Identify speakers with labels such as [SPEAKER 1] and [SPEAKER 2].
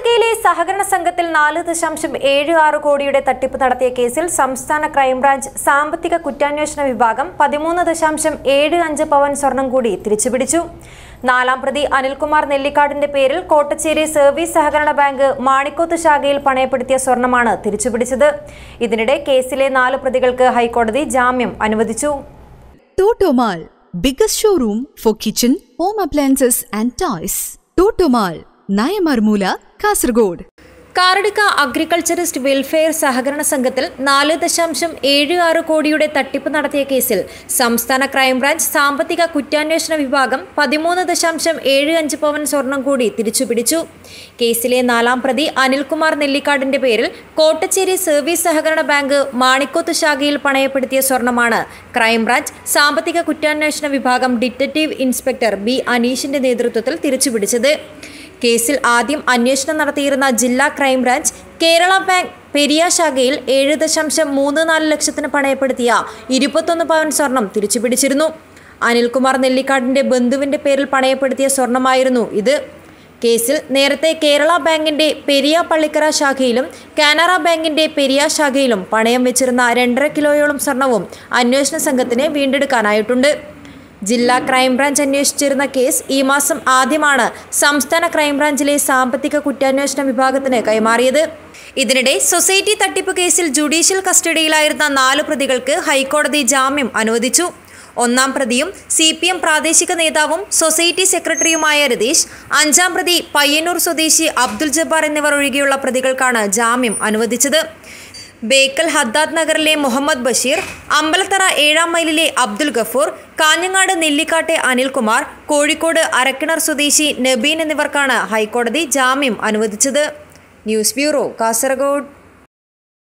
[SPEAKER 1] കർണാടകയിലെ സഹകരണ സംഘത്തിൽ നാല് ദശാംശം ഏഴ് ആറ് കോടിയുടെ തട്ടിപ്പ് നടത്തിയ കേസിൽ സംസ്ഥാന ക്രൈംബ്രാഞ്ച് സാമ്പത്തിക കുറ്റാന്വേഷണ വിഭാഗം പതിമൂന്ന് ദശാംശം ഏഴ് അഞ്ച് പവൻ സ്വർണം കൂടി തിരിച്ചുപിടിച്ചു നാലാം പ്രതി അനിൽകുമാർ നെല്ലിക്കാടിന്റെ പേരിൽ കോട്ടച്ചേരി സർവീസ് സഹകരണ ബാങ്ക് മാണിക്കോത്ത് ശാഖയിൽ പണയപ്പെടുത്തിയ സ്വർണമാണ് തിരിച്ചുപിടിച്ചത് ഇതിനിടെ കേസിലെ നാല് പ്രതികൾക്ക് ഹൈക്കോടതി ജാമ്യം അനുവദിച്ചു
[SPEAKER 2] Totomal, biggest showroom for kitchen, home appliances and toys. Totomal, Nayamarmula, Kasargod.
[SPEAKER 1] Karadukka agriculturist welfare സഹകരണ സംഘത്തിൽ നാല് ദശാംശം ഏഴ് ആറ് കോടിയുടെ തട്ടിപ്പ് നടത്തിയ കേസിൽ സംസ്ഥാന ക്രൈംബ്രാഞ്ച് സാമ്പത്തിക കുറ്റാന്വേഷണ വിഭാഗം പതിമൂന്ന് ദശാംശം ഏഴ് അഞ്ച് പവൻ സ്വർണം കൂടി തിരിച്ചുപിടിച്ചു കേസിലെ നാലാം പ്രതി അനിൽകുമാർ നെല്ലിക്കാടിന്റെ പേരിൽ കോട്ടച്ചേരി സർവീസ് സഹകരണ ബാങ്ക് മാണിക്കോത്ത് ശാഖയിൽ പണയപ്പെടുത്തിയ സ്വർണമാണ് ക്രൈംബ്രാഞ്ച് സാമ്പത്തിക കുറ്റാന്വേഷണ വിഭാഗം ഡിറ്റക്റ്റീവ് ഇൻസ്പെക്ടർ ബി അനീഷിന്റെ നേതൃത്വത്തിൽ തിരിച്ചുപിടിച്ചത് കേസിൽ ആദ്യം അന്വേഷണം നടത്തിയിരുന്ന ജില്ലാ ക്രൈംബ്രാഞ്ച് കേരള ബാങ്ക് പെരിയ ശാഖയിൽ ഏഴ് ദശാംശം മൂന്ന് നാല് ലക്ഷത്തിന് പണയപ്പെടുത്തിയ ഇരുപത്തൊന്ന് പവൻ സ്വർണം തിരിച്ചുപിടിച്ചിരുന്നു അനിൽകുമാർ നെല്ലിക്കാടിന്റെ ബന്ധുവിന്റെ പേരിൽ പണയപ്പെടുത്തിയ സ്വർണമായിരുന്നു ഇത് കേസിൽ നേരത്തെ കേരള ബാങ്കിന്റെ പെരിയ പള്ളിക്കര ശാഖയിലും കാനറ ബാങ്കിന്റെ പെരിയ ശാഖയിലും പണയം വെച്ചിരുന്ന രണ്ടര കിലോയോളം സ്വർണവും അന്വേഷണ സംഘത്തിന് വീണ്ടെടുക്കാനായിട്ടുണ്ട് ജില്ലാ ക്രൈംബ്രാഞ്ച് അന്വേഷിച്ചിരുന്ന കേസ് ഈ മാസം ആദ്യമാണ് സംസ്ഥാന ക്രൈംബ്രാഞ്ചിലെ സാമ്പത്തിക കുറ്റാന്വേഷണ വിഭാഗത്തിന് കൈമാറിയത് ഇതിനിടെ സൊസൈറ്റി തട്ടിപ്പ് കേസിൽ ജുഡീഷ്യൽ കസ്റ്റഡിയിലായിരുന്ന നാല് പ്രതികൾക്ക് ഹൈക്കോടതി ജാമ്യം അനുവദിച്ചു ഒന്നാം പ്രതിയും സി പി എം പ്രാദേശിക നേതാവും സൊസൈറ്റി സെക്രട്ടറിയുമായ രതീഷ് അഞ്ചാം പ്രതി പയ്യന്നൂർ സ്വദേശി അബ്ദുൽ ജബ്ബാർ എന്നിവർ ഒഴികെയുള്ള പ്രതികൾക്കാണ് ജാമ്യം അനുവദിച്ചത് ബേക്കൽ ഹദ്ദാദ് നഗറിലെ മുഹമ്മദ് ബഷീർ അമ്പലത്തറ ഏഴാം മൈലിലെ അബ്ദുൽ ഗഫൂർ കാഞ്ഞങ്ങാട് നെല്ലിക്കാട്ടെ അനിൽകുമാർ കോഴിക്കോട് അരക്കിണർ സ്വദേശി നബീൻ എന്നിവർക്കാണ് ഹൈക്കോടതി ജാമ്യം അനുവദിച്ചത് ന്യൂസ് ബ്യൂറോ കാസർഗോഡ്